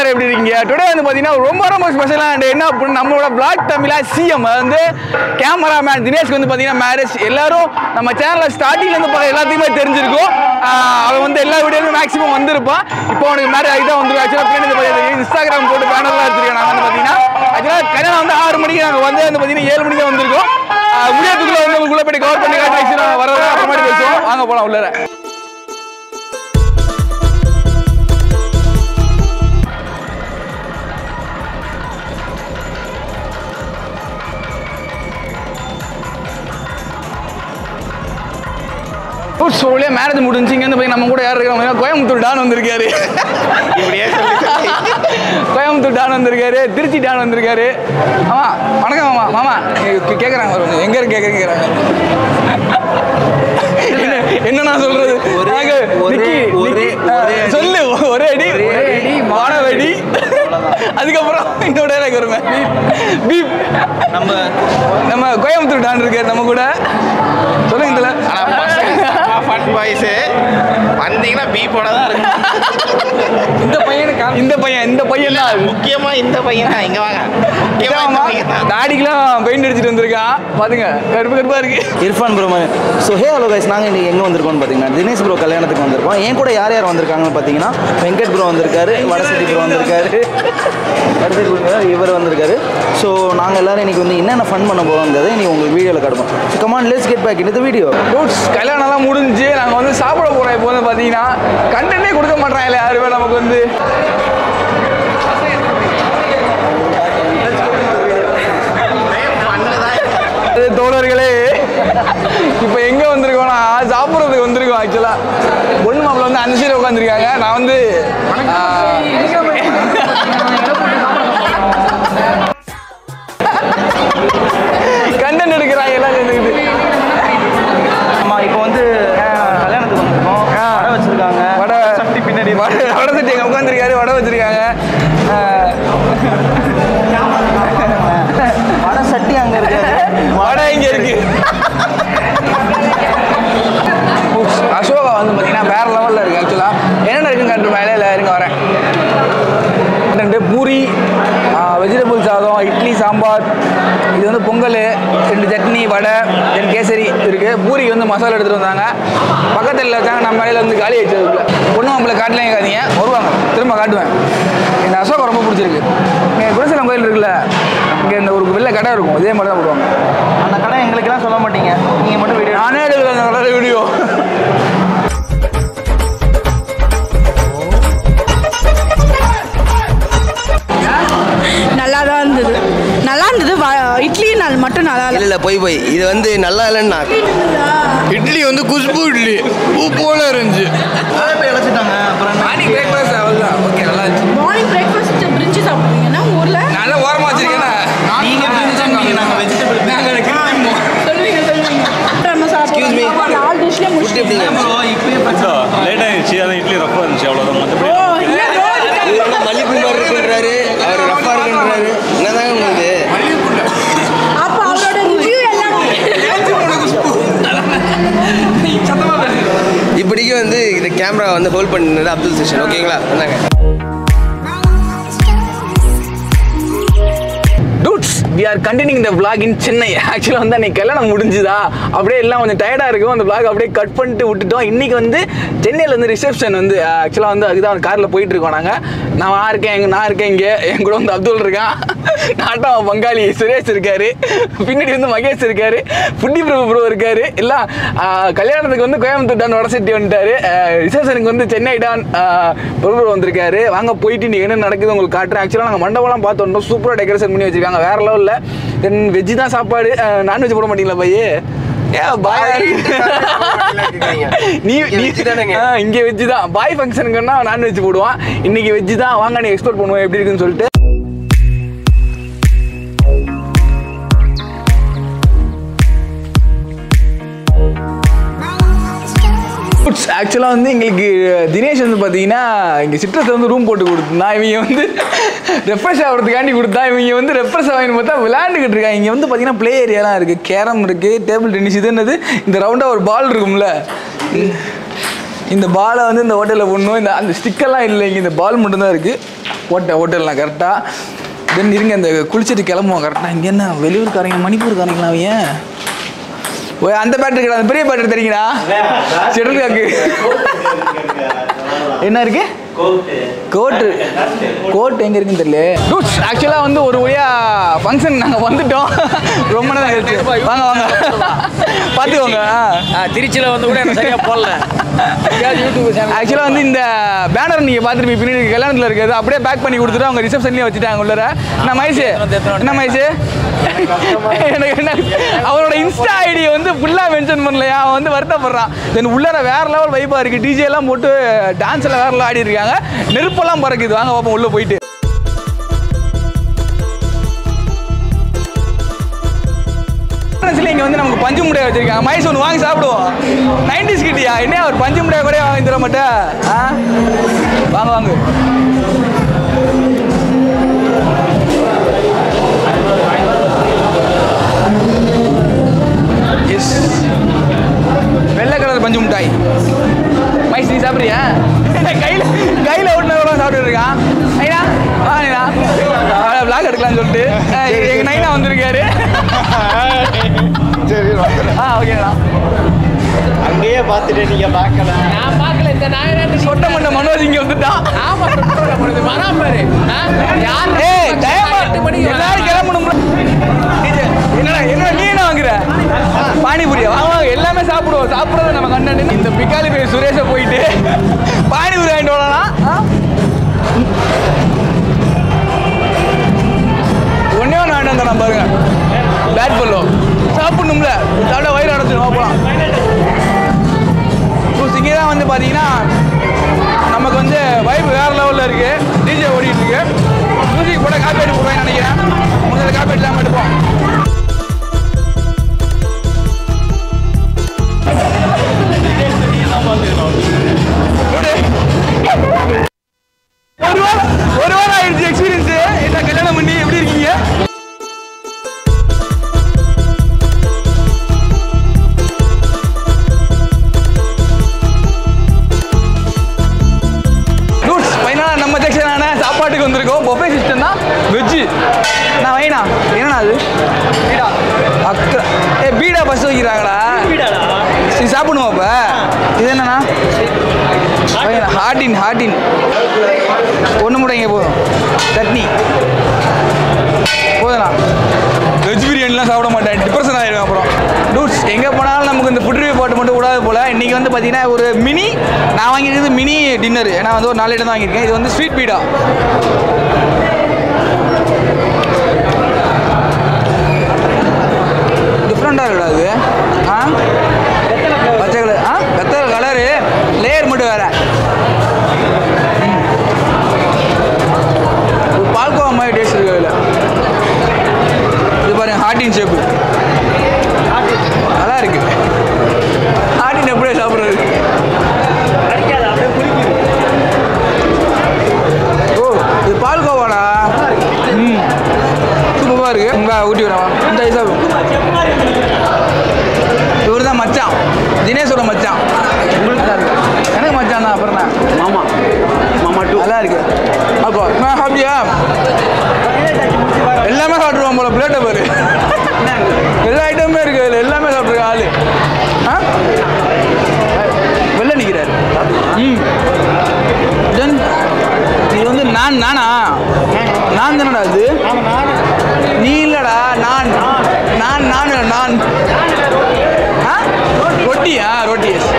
எல்லாரும் எப்படி இருக்கீங்க டுடே வந்து பார்த்தீங்கன்னா ரொம்ப ரொம்ப ஸ்பெஷலாக அண்ட் என்ன அப்படின்னு நம்மளோட பிளாக் தமிழா சிஎம் வந்து கேமராமேன் தினேஷ்க்கு வந்து பார்த்தீங்கன்னா மேரேஜ் எல்லாரும் நம்ம சேனலில் ஸ்டார்டிங்லேருந்து பார்க்க எல்லாத்தையுமே தெரிஞ்சிருக்கும் ஆஹ் அவன் வந்து எல்லா வீடியோலும் மேக்ஸிமம் வந்திருப்பான் இப்போ அவனுக்கு மேரேஜ் ஆகி தான் வந்துருக்கும் ஆக்சுவலாக பின்னாடி பார்த்தீங்கன்னா இன்ஸ்டாகிராம் போட்டு பேனர்லாம் வச்சிருக்கேன் நாங்கள் வந்து பார்த்தீங்கன்னா ஆக்சுவலாக கல்யாணம் வந்து ஆறு மணிக்கு நாங்கள் வந்து வந்து பார்த்தீங்கன்னா ஏழு மணிக்கு தான் வந்திருக்கோம் ஆஹ் முடியறதுக்குள்ள வந்து உங்களுக்குள்ள போய் கவர் பண்ணி காட்டி வரதான் அப்புறமாட்டி பேசுவோம் வாங்க போகலாம் உள்ளார சோழியா மேரேஜ் முடிஞ்சு இங்க வந்து போய் நம்ம கூட யார் இருக்காங்க கோயம்புத்தூர் டான் வந்திருக்காரு இப்படியே சொல்லி சொல்லி கோயம்புத்தூர் டான் வந்திருக்காரு திருச்சி டான் வந்திருக்காரு ஆமா வணக்கம் மாமா மாமா கே- கேக்குறாங்க ஒரு எங்க இருக்கு கேக்குறாங்க என்ன- என்ன நான் சொல்றது ஒரே- நாங்க ஒரே- நிக்கி- ஒரே- நிக்கி- ஆ, ஒரே அடி. சொல்லு ஒரே அடி ஒரே அடி மானவடி அதுக்கப்புறம் இன்னொரு எனக்கு வருமே பீப் நம்ம நம்ம கோயம்புத்தூர் டான் இருக்காரு நம்ம கூட சொல்லுங்க இதுல ஆனா பசங்க ஃபன் பாய்ஸ் வந்தீங்கன்னா பீப்போட தான் இருக்கும் இந்த பையனுக்கு இந்த பையன் இந்த பையன் தான் முக்கியமா இந்த பையன் தான் இங்க வாங்க முக்கியமா இந்த பையன் தான் தாடிக்கெல்லாம் பெயிண்ட் அடிச்சிட்டு வந்திருக்கான் பாத்துங்க கருப்பு கருப்பா இருக்கு Irfan bro so hey hello guys நாங்கள் இன்றைக்கி எங்கே வந்திருக்கோம்னு பார்த்தீங்கன்னா தினேஷ் ப்ரோ கல்யாணத்துக்கு வந்திருக்கோம் என் கூட யார் யார் வந்திருக்காங்கன்னு பார்த்தீங்கன்னா வெங்கட் ப்ரோ வந்திருக்காரு வடசதி ப்ரோ வந்திருக்காரு வடசதி ப்ரோ இவர் வந்திருக்காரு ஸோ நாங்கள் எல்லாரும் இன்னைக்கு வந்து என்னென்ன ஃபன் பண்ண போகிறோங்கிறத நீ உங்களுக்கு வீடியோவில் காட்டுவோம் so come on let's get back இந்த வீடியோ டூட்ஸ் கல்யாணம்லாம் முடிஞ்சு நாங்கள் வந்து சாப்பிட போகிறோம் இப்போ வந்து பார்த்தீங்கன்னா கண்டனே கொடுக்க மாட்டாங்க யாருமே நமக்கு வந்து அது தோழர்களே இப்போ எங்கே வந்திருக்கோம்னா சாப்பிட்றதுக்கு வந்திருக்கோம் ஆக்சுவலாக பொண்ணு மாப்பிள்ள வந்து அந்த சைடு உட்காந்துருக்காங்க நான் வந்து கண்டென்ட் எடுக்கிறாங்க எல்லாம் சேர்ந்துக்கிட்டு ஆமாம் இப்போ வந்து கல்யாணத்துக்கு வந்திருக்கோம் ஆ. வடை வச்சுருக்காங்க வடை சட்டி பின்னாடி வடை வடை சட்டி அங்கே உட்காந்துருக்காரு வடை வச்சிருக்காங்க ஆஹ், வடை சட்டி அங்கே இருக்காரு வடை இங்க இருக்கு உப்ஸ், அசோகா வந்து பார்த்தீங்கன்னா வேற லெவலில் இருக்கு ஆக்சுவலாக என்னென்ன இருக்குன்னு காட்டு மேலே இல்லை இருங்க வரேன் ரெண்டு பூரி வெஜிடபிள் சாதம் இட்லி சாம்பார் இது வந்து பொங்கல் ரெண்டு சட்னி வடை தென் கேசரி இருக்குது பூரிக்கு வந்து மசாலா எடுத்துகிட்டு வந்தாங்க பக்கத்தில் வச்சாங்க நம்ம மேலே வந்து காலி வச்சதுக்குள்ள பொண்ணு மாப்பிள்ளை காட்டலையும் காதீங்க வருவாங்க திரும்ப காட்டுவேன் இந்த அசோகா ரொம்ப பிடிச்சிருக்கு இங்கே குலசலம் கோயில் இருக்குல்ல இங்கே இந்த ஒரு வெள்ளை கடை இருக்கும் இதே மாதிரி தான் போடுவாங்க அந்த கடை எங்களுக்கெல்லாம் சொல்ல மாட்டீங்க நீங்கள் மட்டும் வீடியோ நானே எடுக்கல அந்த கடை வீடியோ நல்லா தான் இருந்தது நல்லா இருந்தது வ- இட்லி நாள் மட்டும் நல்லா இல்ல இல்லை இல்ல போய் போய் இது வந்து நல்லா இல்லைன்னா இட்லி வந்து குஷ்பு இட்லி பூ போல இருந்துச்சு இழைச்சிட்டாங்க அப்புறம் என்ன? மார்னிங் பிரேக்ஃபாஸ்ட் அவ்வளோதான் ஓகே நல்லா இருந்துச்சு மார்னிங் பிரேக்ஃபாஸ்ட் பிரிஞ்சு சாப்பிடுவீங்கன்னா உங்கள் ஊரில் நல்லா ஓரமாக வச்சிருக்கேன் நீங்க பிரிஞ்சு சாப்பிட்டீங்க, நாங்க vegetable பிரிஞ்சு. சொல்லுவீங்க சொல்லுவீங்க நம்ம Excuse me. சாப்பிடுவோம் நாலு டிஷ்லேயே ஃபுட் முடிச்சு எப்படிங்க bro, இப்பயே பிரச்சனை. லேட் ஆயிடுச்சு அதான் இட்லி ரஃபாக இருந்துச்சு அவ்வளோதான் மற்றபடி ஓ இல்லை bro, இவர் என்ன மல்லிப்பூ மாதிரி இருக்குன்றாரு அவர் ரஃபா இருக்குன்றாரு என்னதாங்க உங்களுக்கு அப்போ அவரோட ரிவ்யூ எல்லாம் இப்படிக்கு வந்து இந்த கேமரா வந்து ஹோல்ட் பண்ணது அப்துல் சேஷன் ஓகேங்களா வந்தாங்க dudes we are continuing the vlog in Chennai ஆக்சுவலாக வந்து அன்னைக்கு கல்யாணம் முடிஞ்சுதா அப்படியே எல்லாம் கொஞ்சம் டயர்டாக இருக்கும் அந்த vlog அப்படியே கட் பண்ணிட்டு விட்டுட்டோம் இன்னைக்கு வந்து சென்னையில் வந்து ரிசப்ஷன் வந்து ஆக்சுவலாக வந்து அதுதான் காரில் போயிட்டு இருக்கோம் நாங்கள் நான் நான் இருக்கேன் எங்க நான் இருக்கேன் இங்கே என் கூட வந்து அப்துல் இருக்கான் நாட்டம் பங்காளி சுரேஷ் இருக்காரு பின்னாடி வந்து மகேஷ் இருக்காரு புட்டி பிரபு ப்ரோ இருக்காரு எல்லாம் ஆஹ், கல்யாணத்துக்கு வந்து கோயம்புத்தூர் டான் வடசெட்டி வந்துட்டாரு ரிசப்ஷனுக்கு வந்து சென்னை டான் ஆஹ், பிரபு ப்ரோ வந்திருக்காரு வாங்க போயிட்டு இன்னைக்கு என்ன நடக்குது உங்களுக்கு காட்டுறேன் ஆக்சுவலாக நாங்கள் மண்டபம்லாம் பார்த்து வந்தோம் சூப்பராக டெக்கரேஷன் பண்ணி வச்சிருக்காங்க வேற லெவலில் தென் வெஜ்ஜு தான் சாப்பாடு நான்வெஜ் போட மாட்டீங்களா பையே ஏ பாய் நீ இங்க நீ veg தானேங்க? ஆ, இங்க வெஜ் தான் பாய் ஃபங்க்ஷனுக்குன்னா நான்வெஜ் போடுவான் இன்னைக்கு வெஜ் தான் வாங்க நீ எக்ஸ்போர்ட் பண்ணுவோம் எப்படி இருக்குன்னு சொல்லிட்டு ஆக்சுவலாக வந்து எங்களுக்கு தினேஷ் வந்து பார்த்தீங்கன்னா இங்கே சிட்ரஸில் வந்து ரூம் போட்டு கொடுத்துருந்தான் இவங்க வந்து ரெஃப்ரெஷ் ஆகிறதுக்காண்டி கொடுத்தா இவங்க வந்து ரெஃப்ரெஷ் ஆகின்னு பார்த்தா விளையாண்டுக்கிட்டு இருக்காங்க இங்கே வந்து பார்த்தீங்கன்னா ப்ளே ஏரியாலாம் இருக்குது கேரம் இருக்குது டேபிள் டென்னிஸ் இது என்னது இந்த ரவுண்டாக ஒரு பால் இருக்கும்ல இந்த பாலை வந்து இந்த ஹோட்டலில் போடணும் இந்த அந்த ஸ்டிக்கெல்லாம் இல்லை இங்கே இந்த பால் மட்டும்தான் இருக்குது ஓட்ட ஓட்டலாம் கரெக்டாக தென் இருங்க இந்த குளிச்சுட்டு கிளம்புவோம் கரெக்டாக இங்கே என்ன வெளியூர்காரங்க மணிப்பூர்காரங்களா அவன் ஓ அந்த பேட்டரி கிடையாது அந்த பெரிய பேட்டரி தெரியுங்களா செடில் காக்கு என்ன இருக்கு கோட்டு கோட் எங்க இருக்குன்னு தெரியல டூட்ஸ் ஆக்சுவலாக வந்து ஒரு வழியா ஃபங்க்ஷன் நாங்கள் வந்துட்டோம் ரொம்ப நேரம் ஆயிடுச்சு வாங்க வாங்க பார்த்துக்கோங்க திருச்சியில் வந்து கூட எனக்கு சரியாக போடல ஆக்சுவலாக வந்து இந்த பேனர் நீங்கள் பார்த்துருப்பீங்க பின்னாடி கல்யாணத்தில் இருக்கிறது அப்படியே பேக் பண்ணி கொடுத்துட்டு அவங்க ரிசப்ஷன்லேயே வச்சுட்டாங்க உள்ளர என்ன மயசு என்ன மயசு எனக்கு என்ன அவரோட இன்ஸ்டா ஐடியை வந்து ஃபுல்லாக மென்ஷன் பண்ணலையா அவன் வந்து வருத்தப்படுறான் தென் உள்ளர வேற லெவல் வைப்பாக இருக்குது டிஜே எல்லாம் போட்டு டான்ஸ் எல்லாம் வேற level ஆடி இருக்காங்க நெருப்பெல்லாம் பறக்குது வாங்க பார்ப்போம் உள்ளே போயிட்டு இங்க வந்து நமக்கு பஞ்சு முட்டையை வச்சிருக்காங்க மைஸ் ஒன்று வாங்கி சாப்பிடுவோம் நைன்டிஸ் கிட்டியா என்ன ஒரு பஞ்சு முட்டையை கூட வாங்கி தர மாட்டேன் ஆ வாங்க வாங்க எஸ் வெள்ளை கலர் பஞ்சு மிட்டாய் மைஸ் நீ சாப்பிட்றியா கையில் கையில் ஓட்டுனவங்க சாப்பிட்டு இருக்கான் ஐயா ஆ நைனா விளாக் எடுக்கலாம்னு சொல்லிட்டு அஹ் எங்க நைனா வந்திருக்காரு சரி வந்துடுறேன் ஆ ஓகேண்ணா அங்கேயே பார்த்துட்டு நீங்கள் பார்க்கல சொட்ட மண்ட மனோஜ் இங்க வந்துட்டான் ஏய் டைம் எல்லாரும் கிளம்பணும் DJ, என்னடா என்ன நீ என்ன வாங்குற பானிபூரியா வாங்க வாங்க எல்லாமே சாப்பிடுவோம் சாப்பிடுறது நம்ம கண்ணன் இந்த பிக்காலி போய் சுரேஷை போயிட்டு பானிபூரி வாங்கிட்டு வரலாம் ஆ? ஒன்னே ஒன்று வாங்கிட்டு வந்தேன் பாருங்க பேட் பல்லோ சாப்பிடணும்ல சாப்பிட்டா வயிறு அடைச்சிடும் போகலாம் இங்கே தான் வந்து பார்த்தீங்கன்னா நமக்கு வந்து வைப் வேறு லெவலில் இருக்குது டிஜே ஓடிட்டு இருக்கு மியூசிக் போட காப்பி அடி போடுவேன் நினைக்கிறேன் முதல்ல காப்பி அடிலாம் எடுப்போம் ஒரு வாரம் ஒரு வாரம் ஆயிடுச்சு எக்ஸ்பீரியன்ஸு என்ன கல்யாணம் பண்ணி எப்படி இருக்கீங்க டூட்ஸ் ஃபைனலாக நம்ம செக்ஷனான சாப்பாட்டுக்கு வந்திருக்கோம் பொஃபே சிஸ்டம் தான் வெஜ்ஜு நான் வைனா என்னண்ணா அது பீடா அக்கா ஏ பீடா பஸ் வைக்கிறாங்களா சரி சாப்பிடுவோம் அப்போ இது என்னண்ணா ஹார்டின் ஹார்டின் ஒன்று முடைங்க போதும் சட்னி போதுண்ணா வெஜ் பிரியாணிலாம் சாப்பிட மாட்டேன் டிப்ரெஷன் ஆயிடும் அப்புறம் டூட்ஸ் எங்கே போனாலும் நமக்கு இந்த ஃபுட் ரிவ்யூ பாட்டு மட்டும் விடாது போல் இன்றைக்கி வந்து பார்த்தீங்கன்னா ஒரு மினி நான் வாங்கியிருக்கிறது மினி டின்னர் ஏன்னா வந்து ஒரு நாலு இடம் தான் வாங்கியிருக்கேன் இது வந்து ஸ்வீட் பீடா டிஃப்ரெண்ட்டாக இருக்குடா அது ஆ பச்சை கலர் ஆ வெத்தலை கலரு லேயர் மட்டும் வேறு ஒரு பால்கோவா மாதிரி டேஸ்ட் இருக்கு அதில் இது பாருங்க ஹார்டின் ஷேப்பு நல்லா இருக்கு ஹார்டின் எப்படியே சாப்பிட்றது ஓ இது பால்கோவாடா ம் சூப்பராக இருக்கு உங்க ஊட்டி வரவா இந்த ஐசாபு இவர் தான் மச்சான் தினேஷோட மச்சான் நல்லா இருக்கு எனக்கு மச்சான் தான் அப்புறம் தான் மாமா மாமா டூ நல்லா இருக்கு அப்போ நான் ஹாப்பியா எல்லாமே சாப்பிட்ருவான் போல பிளேட்டை பாரு எல்லா ஐட்டமுமே இருக்கு அதில் எல்லாமே சாப்பிட்ருக்க ஆளு ஆ வெளில நிற்கிறாரு ம் தென் இது வந்து நான் நானா நான் தானடா இது நீ இல்லடா நான் நான் நான் இல்ல, நான் ஆ ரொட்டியா ரொட்டி எஸ்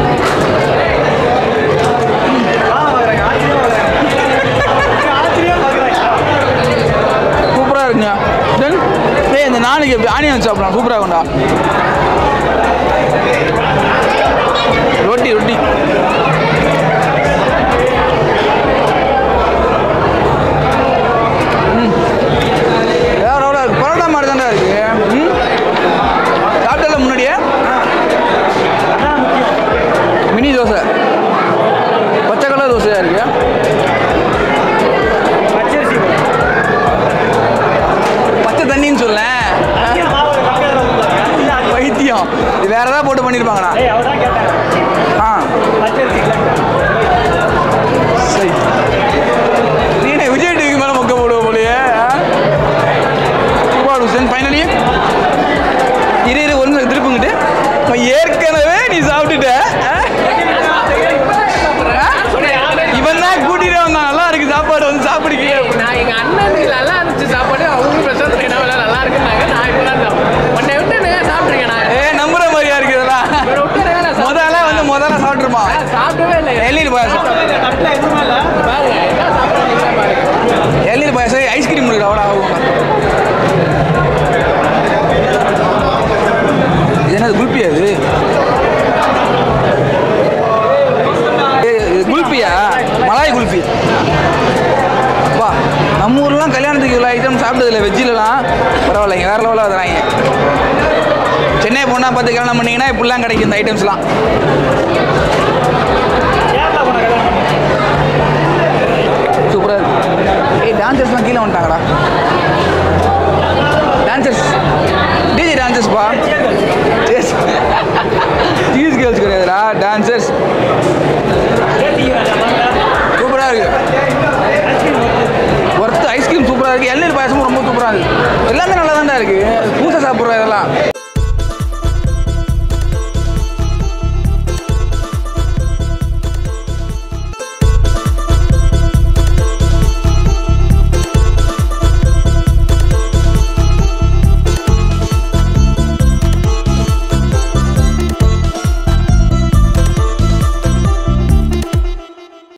சூப்பராக இருக்குங்க தென் ஏய் இந்த நாளைக்கு எப்படி ஆனியன் சாப்பிடலாம் சூப்பராக இருக்கும்டா ரொட்டி ரொட்டி ம். வேற எவ்வளோ இருக்கு பரோட்டா மாதிரி தான்டா இருக்கு ம் சாப்பிட்டல முன்னாடியே மினி தோசை பச்சை கலர் தோசையாக இருக்கு பச்சை தண்ணின்னு சொல்ல வைத்தியம் இது வேற ஏதாவது போட்டு பண்ணியிருப்பாங்கண்ணா ஆ சரி நீ என்ன விஜய் தென் ஃபைனலி இரு இரு ஒரு நிமிஷம் திருப்புங்கிட்டு ஏற்கனவே நீ சாப்பிட்டுட்ட ஆ? இவன் தான் கூட்டிட்டு வந்தான் நல்லா இருக்கு சாப்பாடு வந்து சாப்பிடுக்கீங்க நான் எங்க அண்ணனுக்கு நல்லா இருந்துச்சு சாப்பாடு அவங்களும் பிரசாத் என்ன நல்லா இருக்குன்னாங்க நான் இப்போ தான் உன்னை விட்டு நான் சாப்பிட்ருக்கேன் நான் ஏ நம்புற மாதிரியா இருக்கு இதெல்லாம் இவரை விட்டு நான் சாப்பிட்டேன். முதல்ல வந்து முதல்ல சாப்பிட்டுருமா சாப்பிடவே இல்லை எள்நீர் பாயாசம் பாருங்க என்ன சாப்பிட்றீங்க பாருங்க எள்நீர் பாயாசம் ஐஸ்கிரீம் இருக்கு அவ்வளோ ஆகும் இது என்னது குல்பியா இது ஏய், இது குல்பியா மலாய் குல்பி வா நம்ம ஊர்லாம் கல்யாணத்துக்கு இவ்வளோ ஐட்டம் சாப்பிட்டதில்ல வெஜ்ஜிலலாம் பரவாயில்லைங்க வேற லெவலாக வந்துடுறாங்க சென்னை பொண்ணா பார்த்து கல்யாணம் பண்ணீங்கன்னா இப்படிலாம் கிடைக்கும் இந்த ஐட்டம்ஸ்லாம் சூப்பராக இருக்கு ஏய் டான்சர்ஸ்லாம் கீழே வந்துட்டாங்கடா டான்சர்ஸ் டிஜி டான்சர்ஸ்ப்பா டீஸ் கேர்ள்ஸ் கிடையாதுடா டான்சர்ஸ் சூப்பராக இருக்கு ஒர்த்து ஐஸ்கிரீம் சூப்பராக இருக்கு எல்நீர் பாயசமும் ரொம்ப சூப்பராக இருக்கு எல்லாமே நல்லா தான்டா இருக்கு பூசை சாப்பிட்ற இதெல்லாம்